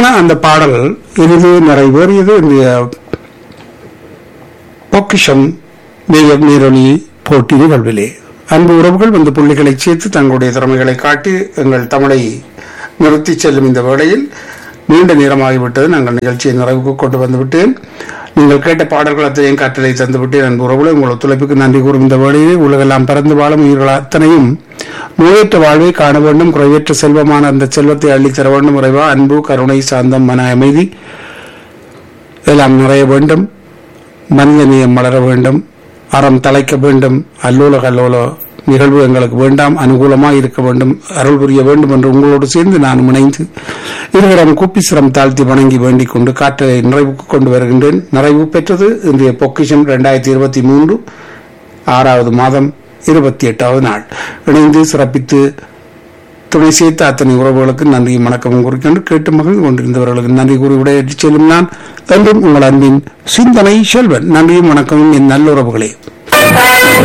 அருமையான அந்த பாடல் இறுதி நிறைவேறியது இன்றைய பொக்கிஷம் நேயர் நீரொலி போட்டி நிகழ்விலே அன்பு உறவுகள் வந்து புள்ளிகளை சேர்த்து தங்களுடைய திறமைகளை காட்டி எங்கள் தமிழை நிறுத்தி செல்லும் இந்த வேளையில் நீண்ட நேரமாகிவிட்டது நாங்கள் நிகழ்ச்சியை நிறைவுக்கு கொண்டு வந்துவிட்டேன் நீங்கள் கேட்ட பாடல்கள் அத்தனையும் காற்றலை தந்துவிட்டேன் அன்பு உறவுகளை உங்கள் ஒத்துழைப்புக்கு நன்றி கூறும் இந்த வேளையிலே உலகெல்லாம் பறந்து வாழும் உயிர்கள் அத்தனையும் நோயற்ற வாழ்வை காண வேண்டும் குறைவற்ற செல்வமான அந்த செல்வத்தை அள்ளித்தர வேண்டும் இறைவா அன்பு கருணை சாந்தம் மன அமைதி எல்லாம் நிறைய வேண்டும் மனித நேயம் வளர வேண்டும் அறம் தலைக்க வேண்டும் அல்லோல கல்லோல நிகழ்வு எங்களுக்கு வேண்டாம் அனுகூலமாக இருக்க வேண்டும் அருள் புரிய வேண்டும் என்று உங்களோடு சேர்ந்து நான் இணைந்து இருவரும் கூப்பி சிரம் தாழ்த்தி வணங்கி வேண்டிக் கொண்டு காற்றை நிறைவுக்கு கொண்டு வருகின்றேன் நிறைவு பெற்றது இன்றைய பொக்கிஷம் இரண்டாயிரத்தி இருபத்தி மூன்று ஆறாவது மாதம் இருபத்தி எட்டாவது நாள் இணைந்து சிறப்பித்து துணை சேர்த்த அத்தனை உறவுகளுக்கு நன்றியும் வணக்கமும் குறிக்கின்ற கேட்டு மகிழ்ந்து கொண்டிருந்தவர்களுக்கு நன்றி கூறி விடையேற்றிச் செல்லும் நான் என்றும் உங்கள் அன்பின் சிந்தனை செல்வன் நன்றியும் வணக்கமும் என் நல்லுறவுகளே